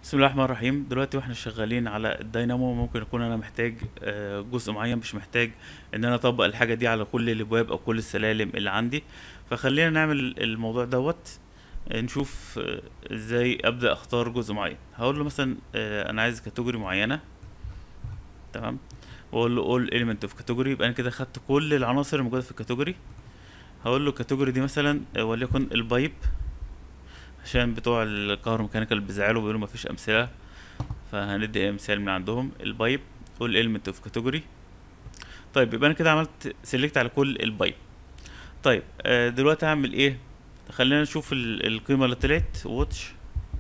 بسم الله الرحمن الرحيم دلوقتي واحنا شغالين على الداينامو ممكن يكون انا محتاج آه، جزء معين مش محتاج ان انا اطبق الحاجه دي على كل الابواب او كل السلالم اللي عندي فخلينا نعمل الموضوع دوت آه، نشوف آه، ازاي ابدا اختار جزء معين هقول له مثلا آه، انا عايز كاتيجوري معينه تمام واقول له all element of category يبقى انا كده خدت كل العناصر الموجوده في الكاتيجوري هقول له الكاتيجوري دي مثلا آه، وليكن البايب عشان بتوع الكهروميكانيكال بيزعلوا بيقولوا مفيش امثله فهندي أي مثال من عندهم البايب all element of category طيب يبقى انا كده عملت سيلكت على كل البايب طيب آه، دلوقتي هعمل ايه خلينا نشوف ال- القيمه اللي طلعت واتش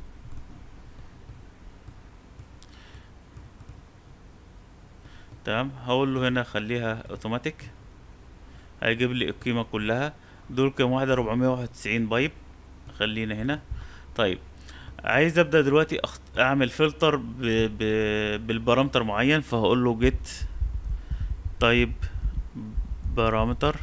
تمام هقول له هنا خليها اوتوماتيك هيجيب لي القيمه كلها دول كام واحده 491 بايب خلينا هنا طيب عايز ابدا دلوقتي أخت... اعمل فلتر ب... ب... بالبارامتر معين فهقول له جيت طيب بارامتر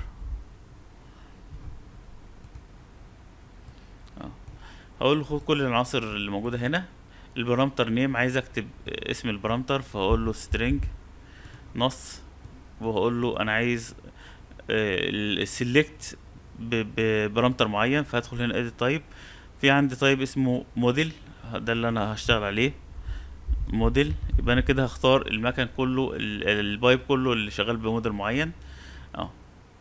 اه هقول له خد كل العناصر اللي موجوده هنا البارامتر نيم عايز اكتب اسم البارامتر فهقول له string نص وهقول له انا عايز السلكت ببارامتر معين فهدخل هنا edit type في عندي طيب اسمه موديل ده اللي انا هشتغل عليه موديل يبقى انا كده هختار المكن كله ال- البايب كله اللي شغال بموديل معين اه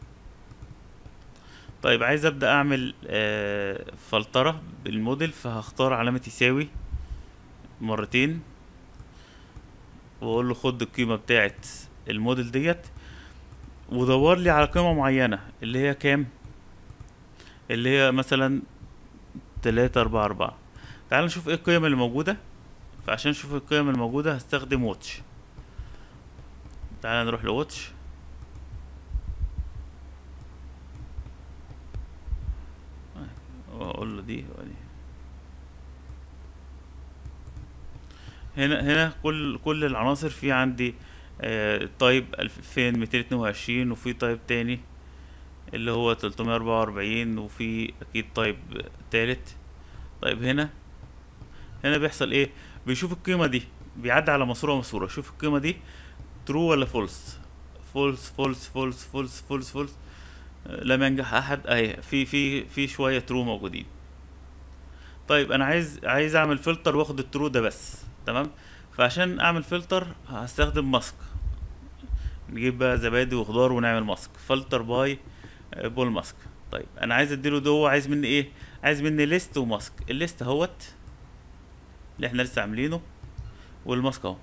طيب عايز ابدا اعمل آه فلتره بالموديل فهختار علامه يساوي مرتين واقول له خد القيمه بتاعه الموديل ديت ودور لي على قيمه معينه اللي هي كام اللي هي مثلا تلاتة أربعة أربعة تعال نشوف ايه القيم اللي موجودة فعشان نشوف القيم اللي موجودة هستخدم واتش تعال نروح لواتش واقول له دي ودي هنا هنا كل كل العناصر في عندي آه تايب 2222 وفي تايب تاني اللي هو 344 وفي اكيد تايب تالت طيب هنا هنا بيحصل ايه بيشوف القيمة دي بيعدي على ماسورة وماسورة شوف القيمة دي ترو ولا فولس فولس فولس فولس فولس فولس فولس لم ينجح احد اهي في في في شوية ترو موجودين طيب انا عايز عايز اعمل فلتر واخد الترو ده بس تمام فعشان اعمل فلتر هستخدم ماسك نجيب بقى زبادي وخضار ونعمل ماسك فلتر باي بول ماسك طيب انا عايز اديله ده هو عايز مني ايه عايز مني ليست وماسك الليست اهوت اللي احنا لسه عاملينه والماسك اهو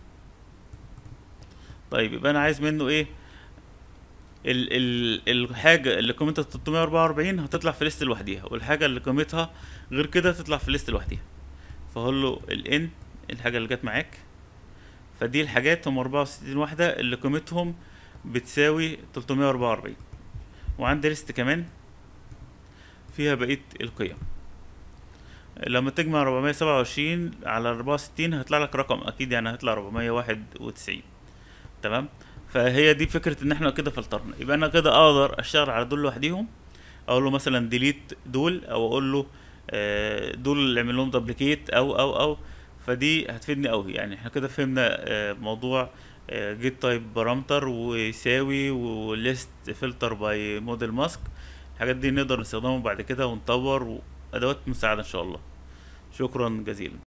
طيب يبقى انا عايز منه ايه ال ال الحاجة اللي قيمتها 344 هتطلع في ليست لوحديها والحاجة اللي قيمتها غير كده تطلع في ليست لوحديها فهقول له الان الحاجة اللي جت معاك فدي الحاجات هم 64 واحدة اللي قيمتهم بتساوي 344 وعندي ليست كمان فيها بقية القيم لما تجمع 427 على 64 هيطلع لك رقم اكيد يعني هيطلع 491 تمام فهي دي فكرة ان احنا كده فلترنا يبقى انا كده اقدر اشتغل على دول لوحديهم اقول له مثلا ديليت دول او اقول له آه، دول اللي اعمل لهم دبليكيت او او او فدي هتفيدني قوي يعني احنا كده فهمنا آه، موضوع جيت تايب بارامتر ويساوي وليست فلتر باي موديل ماسك الحاجات دي نقدر نستخدمهم بعد كده ونطور وادوات مساعدة ان شاء الله شكرا جزيلا